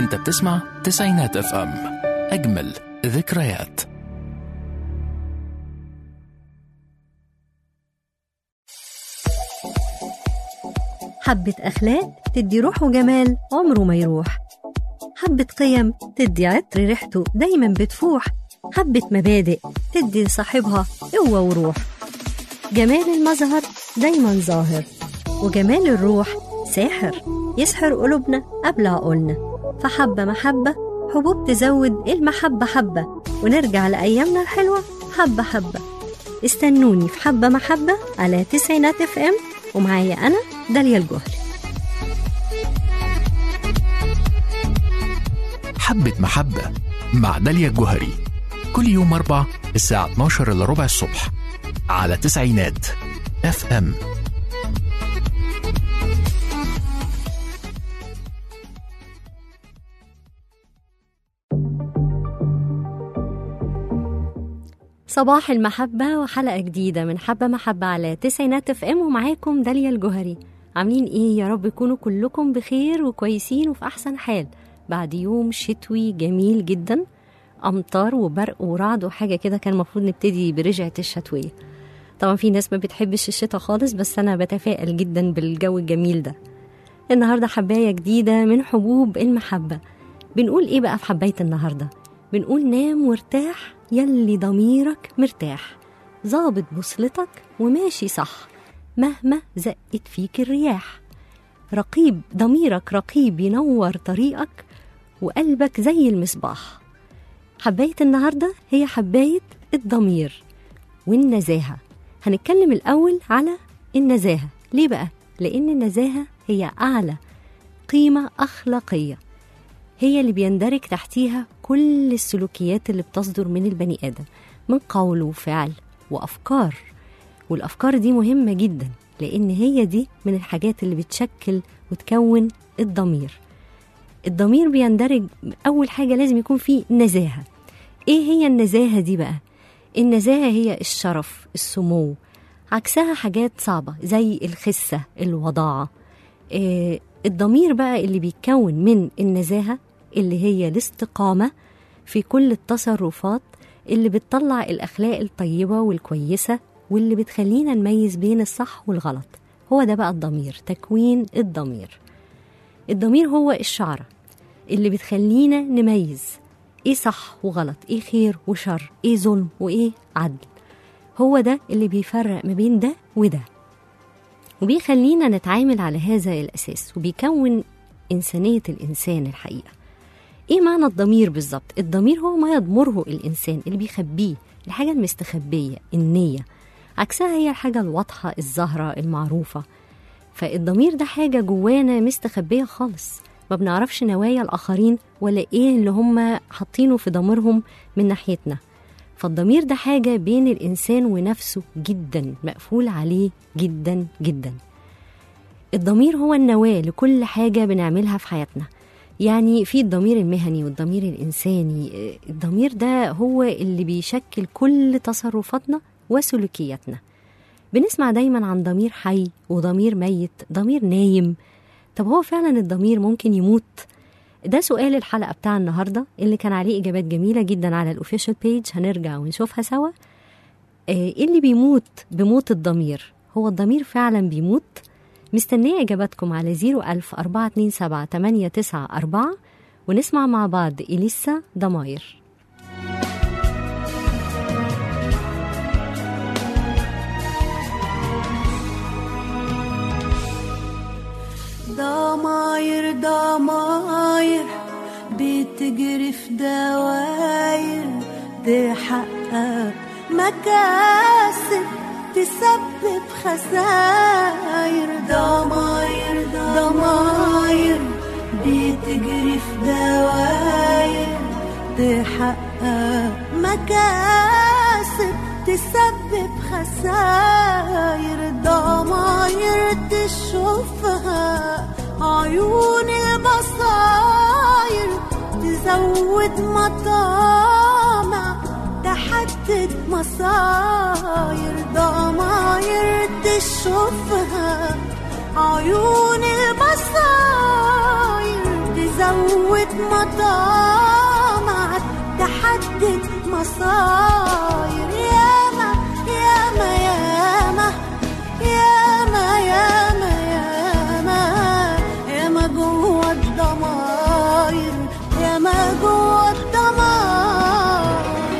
انت بتسمع تسعينات اف ام اجمل ذكريات حبة أخلاق تدي روح وجمال عمره ما يروح حبة قيم تدي عطر ريحته دايما بتفوح حبة مبادئ تدي لصاحبها قوة وروح جمال المظهر دايما ظاهر وجمال الروح ساحر يسحر قلوبنا قبل عقولنا فحبة محبة حبوب تزود المحبة حبة ونرجع لأيامنا الحلوة حبة حبة استنوني في حبة محبة على تسعينات اف ام ومعايا أنا داليا الجهري حبة محبة مع داليا الجوهري كل يوم أربع الساعة 12 إلا ربع الصبح على تسعينات اف ام صباح المحبة وحلقة جديدة من حبة محبة على تسعينات اف ام ومعاكم داليا الجوهري عاملين ايه يا رب يكونوا كلكم بخير وكويسين وفي احسن حال بعد يوم شتوي جميل جدا امطار وبرق ورعد وحاجة كده كان المفروض نبتدي برجعة الشتوية طبعا في ناس ما بتحبش الشتاء خالص بس انا بتفائل جدا بالجو الجميل ده النهارده حباية جديدة من حبوب المحبة بنقول ايه بقى في حباية النهارده بنقول نام وارتاح يلي ضميرك مرتاح ظابط بوصلتك وماشي صح مهما زقت فيك الرياح رقيب ضميرك رقيب ينور طريقك وقلبك زي المصباح حباية النهاردة هي حباية الضمير والنزاهة هنتكلم الأول على النزاهة ليه بقى؟ لأن النزاهة هي أعلى قيمة أخلاقية هي اللي بيندرج تحتيها كل السلوكيات اللي بتصدر من البني آدم من قول وفعل وأفكار والأفكار دي مهمة جدا لأن هي دي من الحاجات اللي بتشكل وتكون الضمير الضمير بيندرج أول حاجة لازم يكون فيه نزاهة إيه هي النزاهة دي بقى؟ النزاهة هي الشرف السمو عكسها حاجات صعبة زي الخسة الوضاعة إيه الضمير بقى اللي بيتكون من النزاهة اللي هي الاستقامة في كل التصرفات اللي بتطلع الأخلاق الطيبة والكويسة واللي بتخلينا نميز بين الصح والغلط هو ده بقى الضمير تكوين الضمير الضمير هو الشعرة اللي بتخلينا نميز ايه صح وغلط ايه خير وشر ايه ظلم وايه عدل هو ده اللي بيفرق ما بين ده وده وبيخلينا نتعامل على هذا الأساس وبيكون إنسانية الإنسان الحقيقة إيه معنى الضمير بالظبط؟ الضمير هو ما يضمره الإنسان اللي بيخبيه الحاجة المستخبية النية عكسها هي الحاجة الواضحة الظاهرة المعروفة فالضمير ده حاجة جوانا مستخبية خالص ما بنعرفش نوايا الآخرين ولا إيه اللي هم حاطينه في ضميرهم من ناحيتنا فالضمير ده حاجة بين الإنسان ونفسه جدا مقفول عليه جدا جدا الضمير هو النواة لكل حاجة بنعملها في حياتنا يعني في الضمير المهني والضمير الإنساني الضمير ده هو اللي بيشكل كل تصرفاتنا وسلوكياتنا بنسمع دايما عن ضمير حي وضمير ميت ضمير نايم طب هو فعلا الضمير ممكن يموت ده سؤال الحلقة بتاع النهاردة اللي كان عليه إجابات جميلة جدا على الأوفيشال بيج هنرجع ونشوفها سوا إيه اللي بيموت بموت الضمير هو الضمير فعلا بيموت مستنية إجاباتكم على 01000 427 894 ونسمع مع بعض إليسا ضماير ضماير ضماير بتجري في دواير تحقق مكاسب تسبب خساير ضماير ضماير بتجري في دواير تحقق مكاسب تسبب خساير ضماير تشوفها عيون البصاير تزود مطامع تحدد مصاير ضماير تشوفها عيون البصاير تزود تزود مطامعك تحدد مصاير ياما ياما ياما ياما ياما ياما ياما جوه الضماير ياما جوه الضماير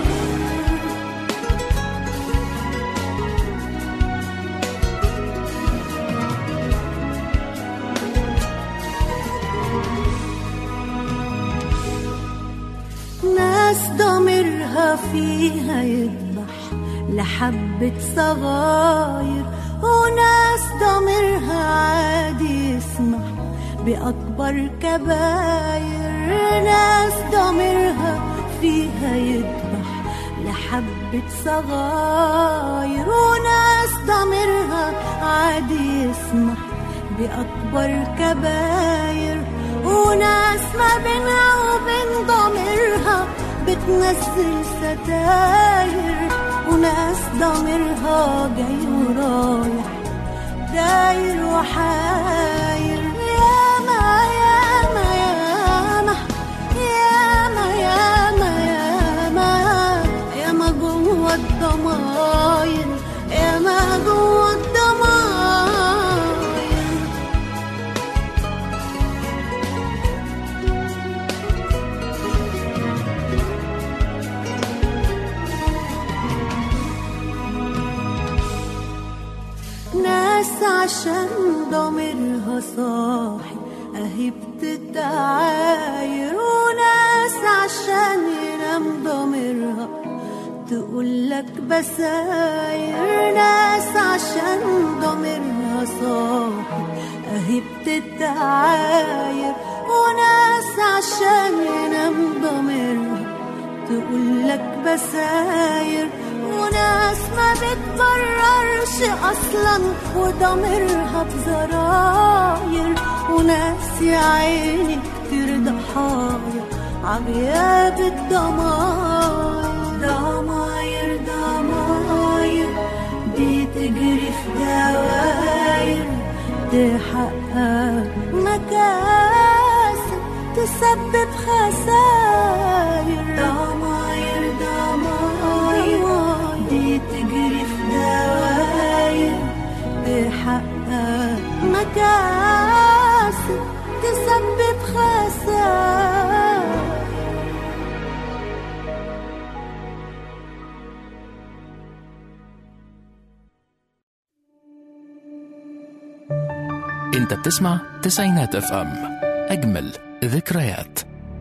ناس ضميرها فيها يذبح لحبة صغاير وناس ضميرها عادي يسمح بأكبر كباير ناس ضميرها فيها يذبح لحبة صغاير وناس ضميرها عادي يسمح بأكبر كباير وناس ما بينها وبين ضميرها بتنزل ستاير وناس ضميرها جاي ورايح داير وحاير ياما ياما ياما ياما ياما ياما ياما جوه الضماير ياما جوه الضماير ناس عشان ضميرها صاحي اهي بتتعاير وناس عشان ينام ضميرها تقول لك بساير ناس عشان ضميرها صاحي اهي بتتعاير وناس عشان ينام ضميرها تقول لك بساير وناس ما بتبررش اصلا وضميرها بزراير وناس يا عيني كتير ضحايا عغياب الضماير ضماير ضماير بتجري في دواير تحقق مكاسب تسبب خسائر ضماير ضماير بتجري في دواير تحقق مكاسب تسبب خسائر انت بتسمع تسعينات اف ام اجمل ذكريات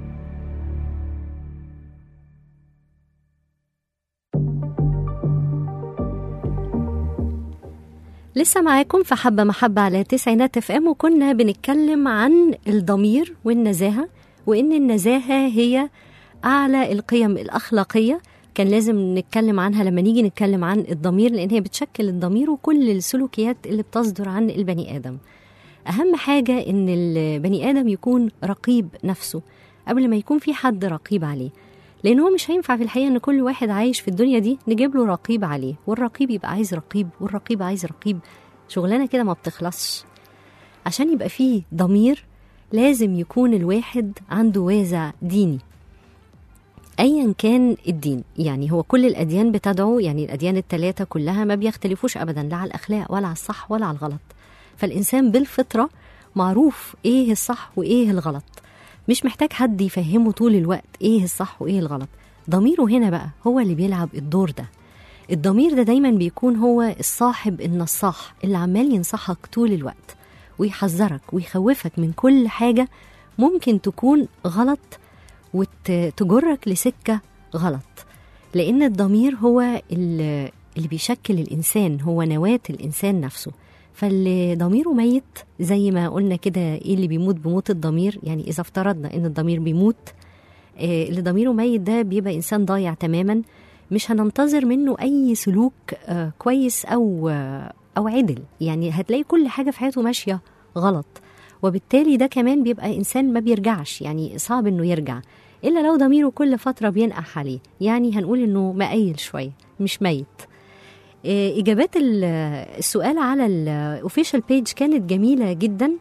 لسه معاكم في حبة محبة على تسعينات اف ام وكنا بنتكلم عن الضمير والنزاهة وإن النزاهة هي أعلى القيم الأخلاقية كان لازم نتكلم عنها لما نيجي نتكلم عن الضمير لأن هي بتشكل الضمير وكل السلوكيات اللي بتصدر عن البني آدم أهم حاجة إن البني آدم يكون رقيب نفسه قبل ما يكون في حد رقيب عليه لأن هو مش هينفع في الحقيقة إن كل واحد عايش في الدنيا دي نجيب له رقيب عليه والرقيب يبقى عايز رقيب والرقيب عايز رقيب شغلانة كده ما بتخلصش عشان يبقى فيه ضمير لازم يكون الواحد عنده وازع ديني ايا كان الدين يعني هو كل الاديان بتدعو يعني الاديان الثلاثه كلها ما بيختلفوش ابدا لا على الاخلاق ولا على الصح ولا على الغلط فالانسان بالفطره معروف ايه الصح وايه الغلط مش محتاج حد يفهمه طول الوقت ايه الصح وايه الغلط ضميره هنا بقى هو اللي بيلعب الدور ده الضمير ده دايما بيكون هو الصاحب النصاح اللي عمال ينصحك طول الوقت ويحذرك ويخوفك من كل حاجة ممكن تكون غلط وتجرك لسكة غلط لأن الضمير هو ال- اللي بيشكل الإنسان هو نواة الإنسان نفسه فاللي ضميره ميت زي ما قلنا كده ايه اللي بيموت بموت الضمير يعني اذا افترضنا ان الضمير بيموت آه، اللي ضميره ميت ده بيبقى انسان ضايع تماما مش هننتظر منه اي سلوك آه، كويس او آه، او عدل يعني هتلاقي كل حاجه في حياته ماشيه غلط وبالتالي ده كمان بيبقى انسان ما بيرجعش يعني صعب انه يرجع الا لو ضميره كل فتره بينقح عليه يعني هنقول انه مقيل شويه مش ميت آه، اجابات ال- السؤال على الاوفيشال بيج كانت جميله جدا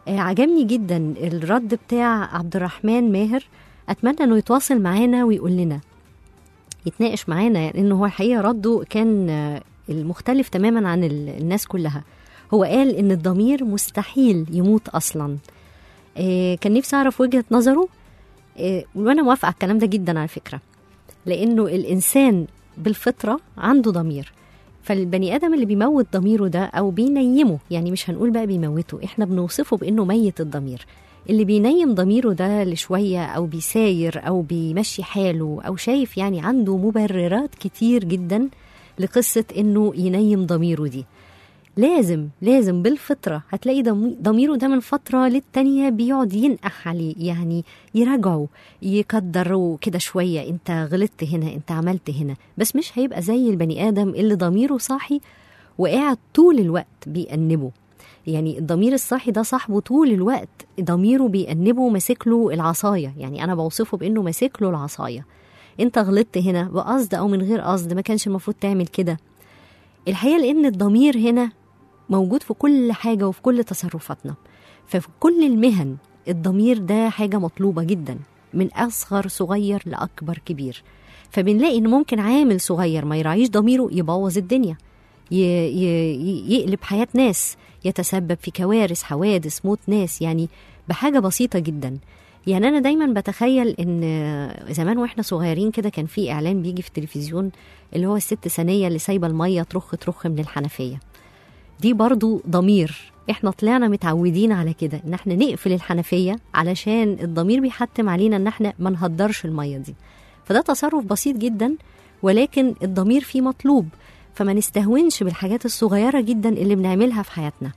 آه، عجبني جدا الرد بتاع عبد الرحمن ماهر اتمنى انه يتواصل معانا ويقول لنا يتناقش معانا لانه هو الحقيقه رده كان آه، المختلف تماما عن ال- الناس كلها هو قال ان الضمير مستحيل يموت اصلا آه، كان نفسي اعرف وجهه نظره آه، وانا موافقه على الكلام ده جدا على فكره لانه الانسان بالفطره عنده ضمير فالبني ادم اللي بيموت ضميره ده او بينيمه يعني مش هنقول بقى بيموته احنا بنوصفه بانه ميت الضمير اللي بينيم ضميره ده لشويه او بيساير او بيمشي حاله او شايف يعني عنده مبررات كتير جدا لقصه انه ينيم ضميره دي لازم لازم بالفطرة هتلاقي ضمي- ضميره ده من فترة للتانية بيقعد ينقح عليه يعني يراجعه يقدره كده شوية انت غلطت هنا انت عملت هنا بس مش هيبقى زي البني آدم اللي ضميره صاحي وقاعد طول الوقت بيأنبه يعني الضمير الصاحي ده صاحبه طول الوقت ضميره بيأنبه ماسك له العصاية يعني أنا بوصفه بأنه ماسك له العصاية انت غلطت هنا بقصد أو من غير قصد ما كانش المفروض تعمل كده الحقيقة لأن الضمير هنا موجود في كل حاجة وفي كل تصرفاتنا ففي كل المهن الضمير ده حاجة مطلوبة جدا من أصغر صغير لأكبر كبير فبنلاقي إن ممكن عامل صغير ما يراعيش ضميره يبوظ الدنيا ي- ي- يقلب حياة ناس يتسبب في كوارث حوادث موت ناس يعني بحاجة بسيطة جدا يعني أنا دايما بتخيل إن زمان وإحنا صغيرين كده كان في إعلان بيجي في التلفزيون اللي هو الست سنية اللي سايبة المية ترخ ترخ من الحنفية دي برضو ضمير احنا طلعنا متعودين على كده ان احنا نقفل الحنفية علشان الضمير بيحتم علينا ان احنا ما نهدرش المية دي فده تصرف بسيط جدا ولكن الضمير فيه مطلوب فما نستهونش بالحاجات الصغيرة جدا اللي بنعملها في حياتنا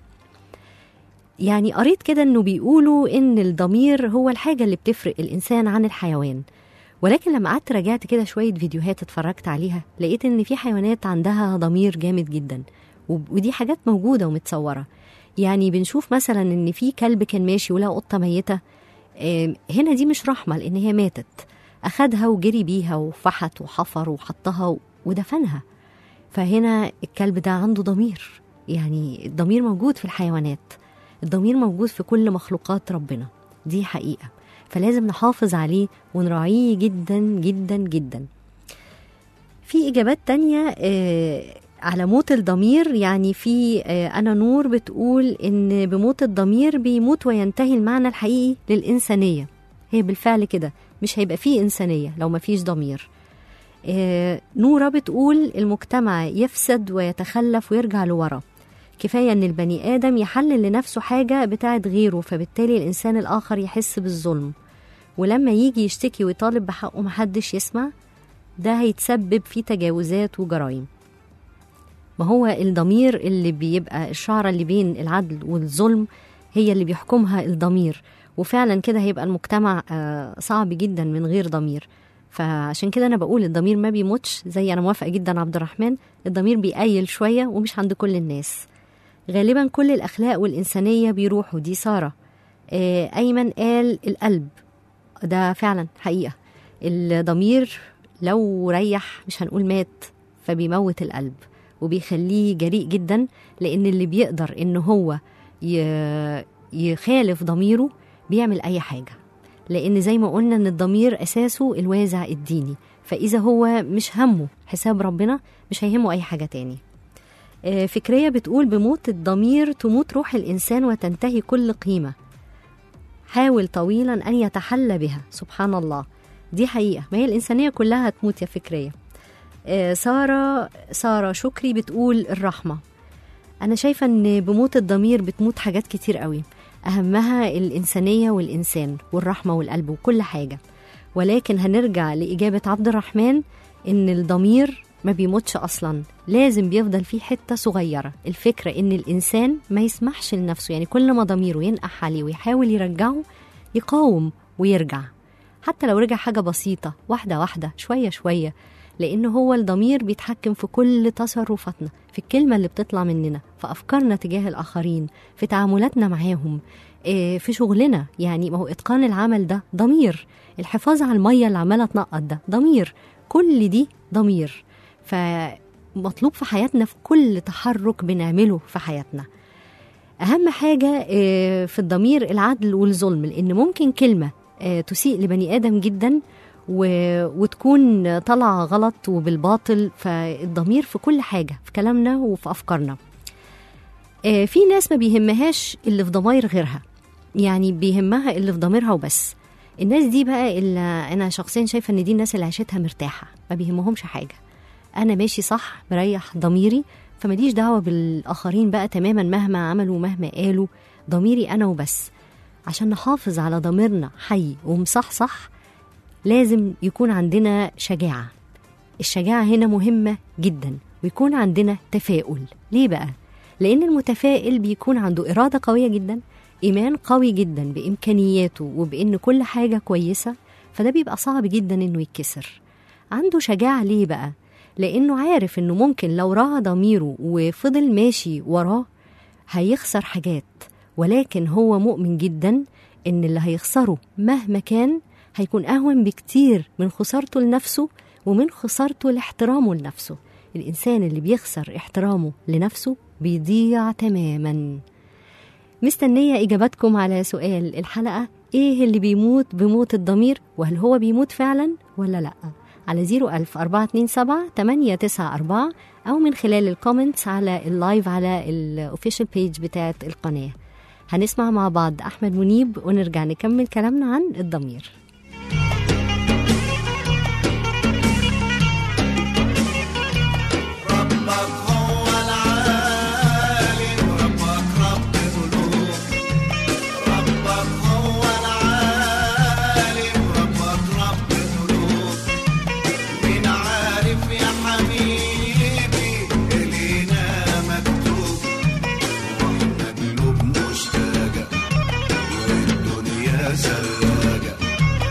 يعني قريت كده انه بيقولوا ان الضمير هو الحاجة اللي بتفرق الانسان عن الحيوان ولكن لما قعدت راجعت كده شوية فيديوهات اتفرجت عليها لقيت ان في حيوانات عندها ضمير جامد جدا وب- ودي حاجات موجودة ومتصورة يعني بنشوف مثلا ان في كلب كان ماشي ولقى قطة ميتة آم، هنا دي مش رحمة لان هي ماتت اخدها وجري بيها وفحت وحفر وحطها و- ودفنها فهنا الكلب ده عنده ضمير يعني الضمير موجود في الحيوانات الضمير موجود في كل مخلوقات ربنا دي حقيقة فلازم نحافظ عليه ونراعيه جدا جدا جدا في إجابات تانية آه، على موت الضمير يعني في آه، أنا نور بتقول إن بموت الضمير بيموت وينتهي المعنى الحقيقي للإنسانية هي بالفعل كده مش هيبقى فيه إنسانية لو مفيش ضمير آه، نورة بتقول المجتمع يفسد ويتخلف ويرجع لورا كفاية إن البني آدم يحلل لنفسه حاجة بتاعت غيره فبالتالي الإنسان الآخر يحس بالظلم ولما يجي يشتكي ويطالب بحقه محدش يسمع ده هيتسبب في تجاوزات وجرائم ما هو الضمير اللي بيبقى الشعرة اللي بين العدل والظلم هي اللي بيحكمها الضمير وفعلا كده هيبقى المجتمع آه، صعب جدا من غير ضمير فعشان كده انا بقول الضمير ما بيموتش زي انا موافقه جدا عبد الرحمن الضمير بيقيل شويه ومش عند كل الناس غالبا كل الاخلاق والانسانيه بيروحوا دي ساره آه، ايمن قال القلب ده فعلا حقيقه الضمير لو ريح مش هنقول مات فبيموت القلب وبيخليه جريء جدا لان اللي بيقدر ان هو ي- يخالف ضميره بيعمل اي حاجه لان زي ما قلنا ان الضمير اساسه الوازع الديني فاذا هو مش همه حساب ربنا مش هيهمه اي حاجه تاني آه، فكريه بتقول بموت الضمير تموت روح الانسان وتنتهي كل قيمه حاول طويلا ان يتحلى بها سبحان الله دي حقيقه ما هي الانسانيه كلها هتموت يا فكريه آه، ساره ساره شكري بتقول الرحمه انا شايفه ان بموت الضمير بتموت حاجات كتير قوي اهمها الانسانيه والانسان والرحمه والقلب وكل حاجه ولكن هنرجع لاجابه عبد الرحمن ان الضمير ما بيموتش اصلا لازم بيفضل فيه حته صغيره الفكره ان الانسان ما يسمحش لنفسه يعني كل ما ضميره ينقح عليه ويحاول يرجعه يقاوم ويرجع حتى لو رجع حاجه بسيطه واحده واحده شويه شويه لان هو الضمير بيتحكم في كل تصرفاتنا في الكلمه اللي بتطلع مننا في افكارنا تجاه الاخرين في تعاملاتنا معاهم إيه، في شغلنا يعني ما هو اتقان العمل ده ضمير الحفاظ على الميه اللي عماله تنقط ده ضمير كل دي ضمير فمطلوب في حياتنا في كل تحرك بنعمله في حياتنا اهم حاجه آه، في الضمير العدل والظلم لان ممكن كلمه آه، تسيء لبني ادم جدا و... وتكون طالعه غلط وبالباطل فالضمير في كل حاجه في كلامنا وفي افكارنا آه، في ناس ما بيهمهاش اللي في ضماير غيرها يعني بيهمها اللي في ضميرها وبس الناس دي بقى اللي انا شخصيا شايفه ان دي الناس اللي عيشتها مرتاحه ما بيهمهمش حاجه انا ماشي صح مريح ضميري فماليش دعوه بالاخرين بقى تماما مهما عملوا مهما قالوا ضميري انا وبس عشان نحافظ على ضميرنا حي ومصحصح لازم يكون عندنا شجاعه الشجاعه هنا مهمه جدا ويكون عندنا تفاؤل ليه بقى لان المتفائل بيكون عنده اراده قويه جدا ايمان قوي جدا بامكانياته وبان كل حاجه كويسه فده بيبقى صعب جدا انه يتكسر عنده شجاعه ليه بقى لانه عارف انه ممكن لو راعى ضميره وفضل ماشي وراه هيخسر حاجات ولكن هو مؤمن جدا ان اللي هيخسره مهما كان هيكون اهون بكتير من خسارته لنفسه ومن خسارته لاحترامه لنفسه الانسان اللي بيخسر احترامه لنفسه بيضيع تماما مستنية إجاباتكم على سؤال الحلقة إيه اللي بيموت بموت الضمير وهل هو بيموت فعلا ولا لأ على 01000 427 894 أو من خلال الكومنتس على اللايف على الأوفيشال بيج بتاعت القناة هنسمع مع بعض أحمد منيب ونرجع نكمل كلامنا عن الضمير ربك هو العالم ربك رب قلوب ربك هو العالم ربك رب قلوب مين عارف يا حبيبي إلينا مكتوب واحنا قلوب مشتاقة والدنيا سراقة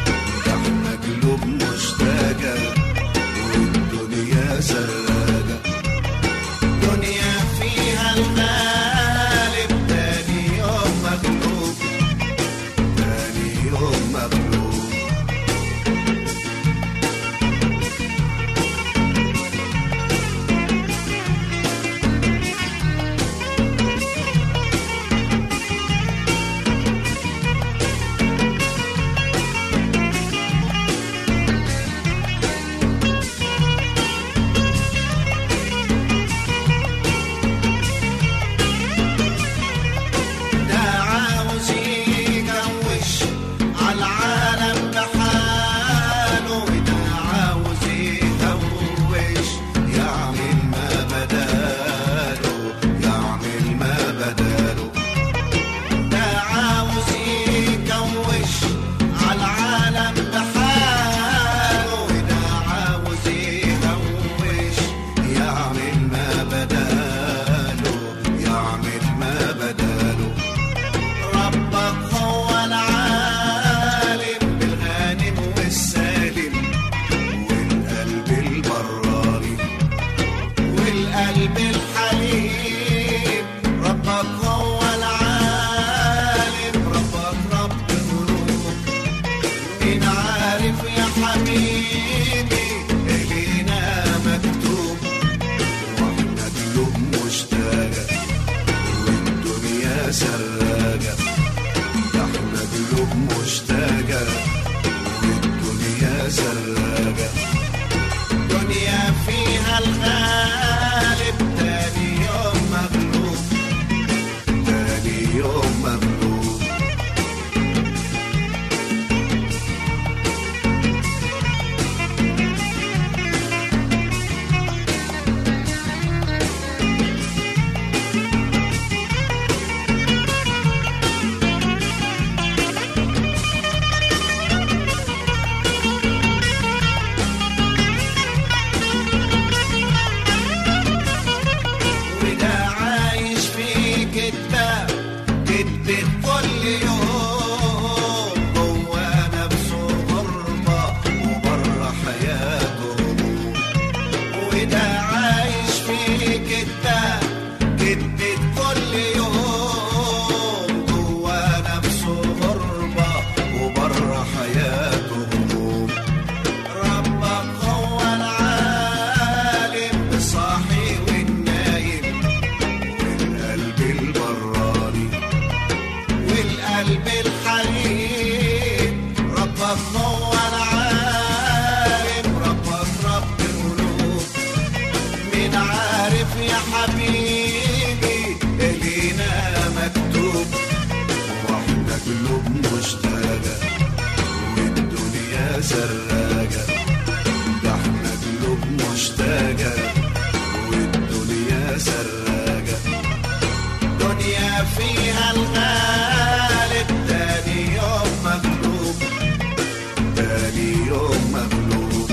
سراجة ده احنا قلوب مشتاقة والدنيا سراجة دنيا فيها الغالب تاني يوم مغلوب تاني يوم مغلوب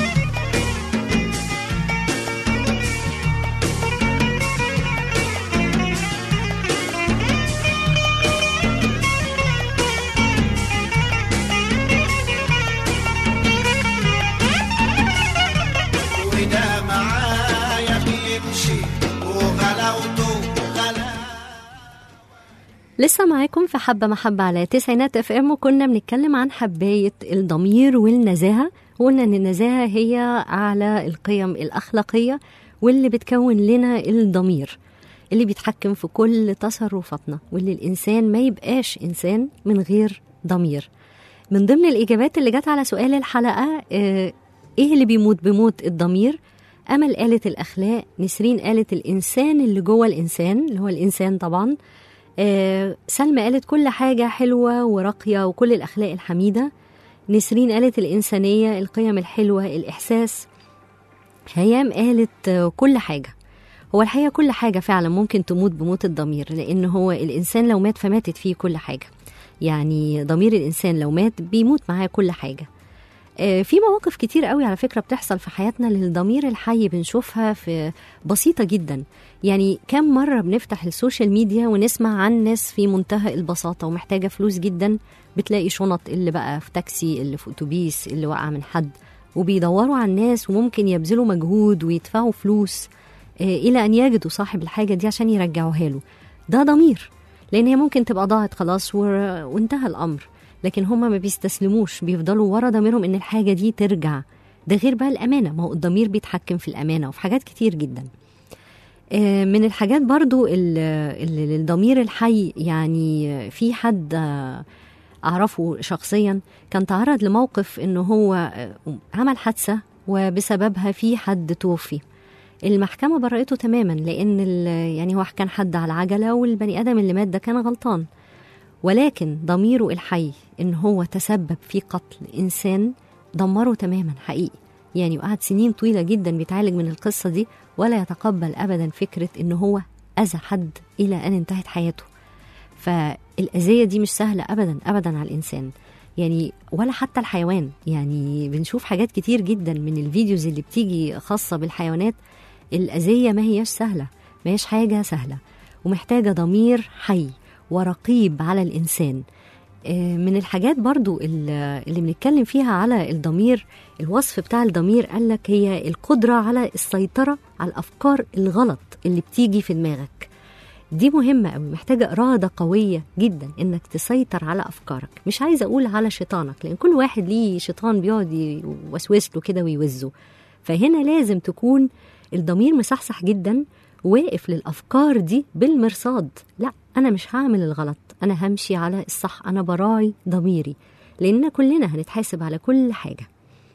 وده معايا بيمشي وغلاوته غلا لسه معاكم في حبة محبة على تسعينات اف ام وكنا بنتكلم عن حباية الضمير والنزاهة وقلنا ان النزاهة هي اعلى القيم الاخلاقية واللي بتكون لنا الضمير اللي بيتحكم في كل تصرفاتنا واللي الانسان ما يبقاش انسان من غير ضمير من ضمن الاجابات اللي جت على سؤال الحلقة آه، ايه اللي بيموت بموت الضمير امل قالت الاخلاق نسرين قالت الانسان اللي جوه الانسان اللي هو الانسان طبعا آه، سلمى قالت كل حاجة حلوة وراقية وكل الأخلاق الحميدة نسرين قالت الإنسانية القيم الحلوة الإحساس هيام قالت آه، كل حاجة هو الحقيقة كل حاجة فعلا ممكن تموت بموت الضمير لأن هو الإنسان لو مات فماتت فيه كل حاجة يعني ضمير الإنسان لو مات بيموت معاه كل حاجة آه، في مواقف كتير قوي على فكرة بتحصل في حياتنا للضمير الحي بنشوفها في بسيطة جدا يعني كم مرة بنفتح السوشيال ميديا ونسمع عن ناس في منتهى البساطة ومحتاجة فلوس جدا بتلاقي شنط اللي بقى في تاكسي اللي في أتوبيس اللي وقع من حد وبيدوروا على الناس وممكن يبذلوا مجهود ويدفعوا فلوس آه، إلى أن يجدوا صاحب الحاجة دي عشان يرجعوها له ده ضمير لأن هي ممكن تبقى ضاعت خلاص و- وانتهى الأمر لكن هما ما بيستسلموش بيفضلوا ورا ضميرهم إن الحاجة دي ترجع ده غير بقى الأمانة ما هو الضمير بيتحكم في الأمانة وفي حاجات كتير جدا آه، من الحاجات برضو ال- اللي الضمير الحي يعني آه، في حد آه، أعرفه شخصيا كان تعرض لموقف إنه هو آه، عمل حادثة وبسببها في حد توفي المحكمة برأته تماما لأن ال- يعني هو كان حد على عجلة والبني آدم اللي مات ده كان غلطان ولكن ضميره الحي إن هو تسبب في قتل إنسان دمره تماما حقيقي يعني وقعد سنين طويلة جدا بيتعالج من القصة دي ولا يتقبل أبدا فكرة إن هو أذى حد إلى أن انتهت حياته فالأذية دي مش سهلة أبدا أبدا على الإنسان يعني ولا حتى الحيوان يعني بنشوف حاجات كتير جدا من الفيديوز اللي بتيجي خاصة بالحيوانات الأذية ما هياش سهلة ما هياش حاجة سهلة ومحتاجة ضمير حي ورقيب على الإنسان آه، من الحاجات برضو ال- اللي بنتكلم فيها على الضمير الوصف بتاع الضمير قالك هي القدرة على السيطرة على الأفكار الغلط اللي بتيجي في دماغك دي مهمة قوي محتاجة إرادة قوية جدا إنك تسيطر على أفكارك مش عايزة أقول على شيطانك لأن كل واحد ليه شيطان بيقعد يوسوس له كده ويوزه فهنا لازم تكون الضمير مصحصح جدا واقف للأفكار دي بالمرصاد لا أنا مش هعمل الغلط أنا همشي على الصح أنا براعي ضميري لأن كلنا هنتحاسب على كل حاجة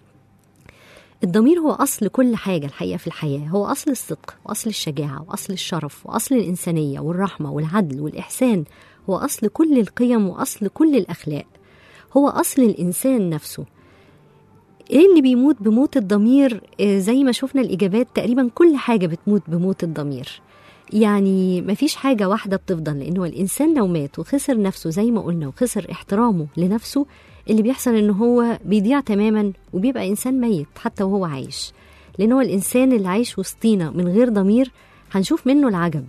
الضمير هو أصل كل حاجة الحقيقة في الحياة هو أصل الصدق وأصل الشجاعة وأصل الشرف وأصل الإنسانية والرحمة والعدل والإحسان هو أصل كل القيم وأصل كل الأخلاق هو أصل الإنسان نفسه ايه اللي بيموت بموت الضمير آه، زي ما شفنا الاجابات تقريبا كل حاجه بتموت بموت الضمير يعني مفيش حاجه واحده بتفضل لانه الانسان لو مات وخسر نفسه زي ما قلنا وخسر احترامه لنفسه اللي بيحصل ان هو بيضيع تماما وبيبقى انسان ميت حتى وهو عايش لان هو الانسان اللي عايش وسطينا من غير ضمير هنشوف منه العجب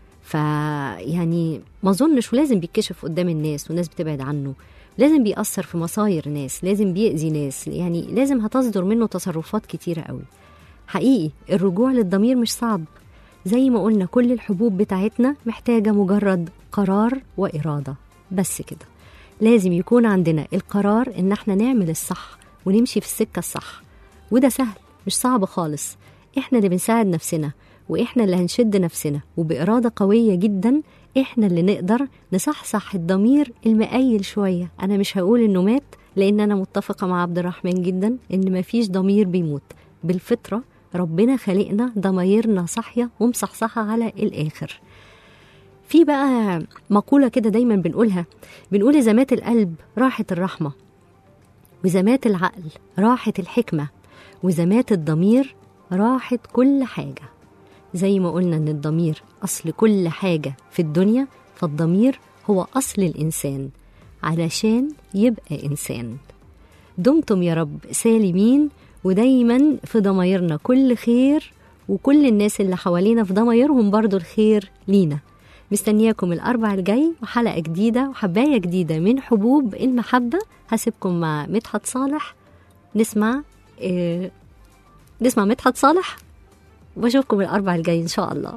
فيعني ما اظنش ولازم بيتكشف قدام الناس والناس بتبعد عنه لازم بيأثر في مصاير ناس لازم بيأذي ناس يعني لازم هتصدر منه تصرفات كتيرة قوي حقيقي الرجوع للضمير مش صعب زي ما قلنا كل الحبوب بتاعتنا محتاجة مجرد قرار وإرادة بس كده لازم يكون عندنا القرار إن احنا نعمل الصح ونمشي في السكة الصح وده سهل مش صعب خالص احنا اللي بنساعد نفسنا واحنا اللي هنشد نفسنا وبإرادة قوية جدا احنا اللي نقدر نصحصح الضمير المقيل شوية انا مش هقول انه مات لان انا متفقة مع عبد الرحمن جدا ان مفيش ضمير بيموت بالفطرة ربنا خلقنا ضمايرنا صاحية ومصحصحة على الآخر في بقى مقولة كده دايما بنقولها بنقول إذا مات القلب راحت الرحمة وزمات العقل راحت الحكمة وزمات الضمير راحت كل حاجة زي ما قلنا إن الضمير أصل كل حاجة في الدنيا فالضمير هو أصل الإنسان علشان يبقى إنسان دمتم يا رب سالمين ودايما في ضمايرنا كل خير وكل الناس اللي حوالينا في ضمايرهم برضو الخير لينا مستنياكم الأربع الجاي وحلقة جديدة وحباية جديدة من حبوب المحبة هسيبكم مع مدحت صالح نسمع إيه نسمع مدحت صالح واشوفكم الأربع الجاي إن شاء الله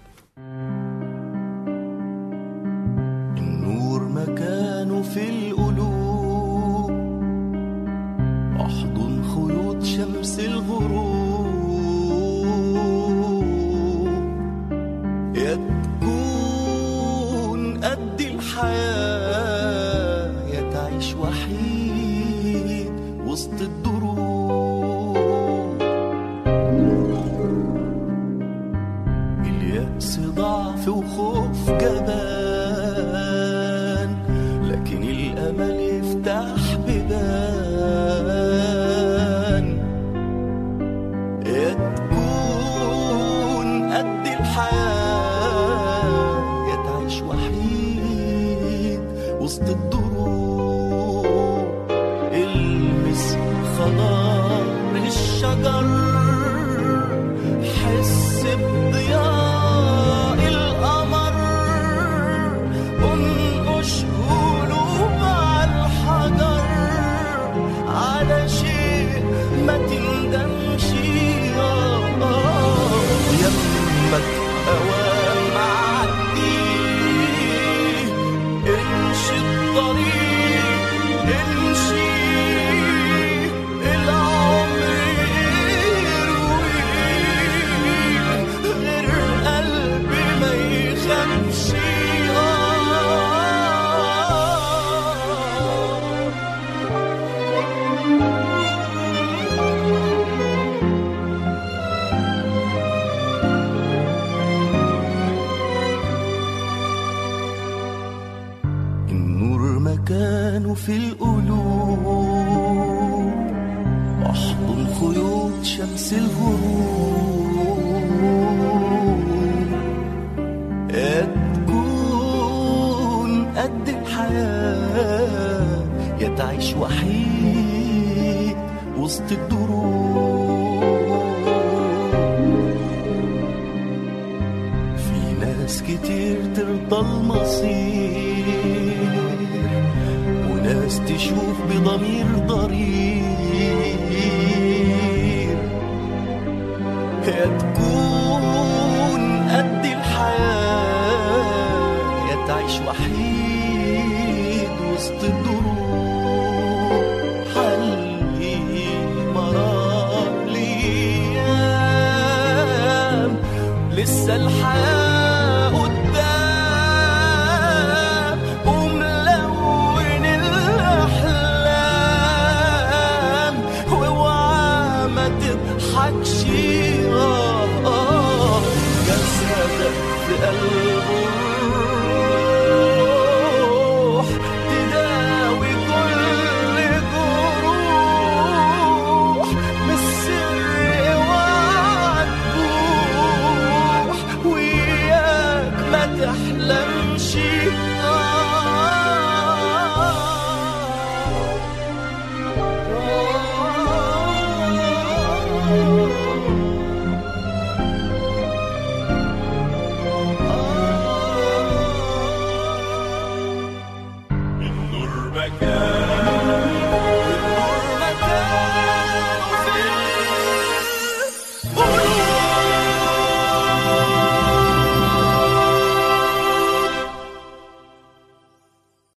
النور مكانه في القلوب احضن خيوط شمس الغروب يا تكون قد الحياة يا تعيش وحيد وسط الدروب اليأس ضعف وخوف جبان لكن الأمل يفتح بيبان يا تكون قد الحياة يا تعيش وحيد وسط الدروب المس خضار الشجر حس بضياء القمر انقش قلوب على الحجر على شيء ما تندمش آه، آه. يمك اوام معدي امشي الطريق امشي العمر يرويك غير قلبي ما يخافش آه النور مكانه في القلوب احضن خيوط شمس الغروب يا تكون قد الحياة يا تعيش وحيد وسط الدروب في ناس كتير ترضى المصير وناس تشوف بضمير ضرير يا تكون قد الحياة يا تعيش وحيد وسط الدروب حلي مرار ليام لسه الحياة قدام وملون الأحلام واوعى ما تضحكش آه آه جسدك في قلبه الروح تداوي كل جروح من السر اوعى تبوح وياك ما تحلمش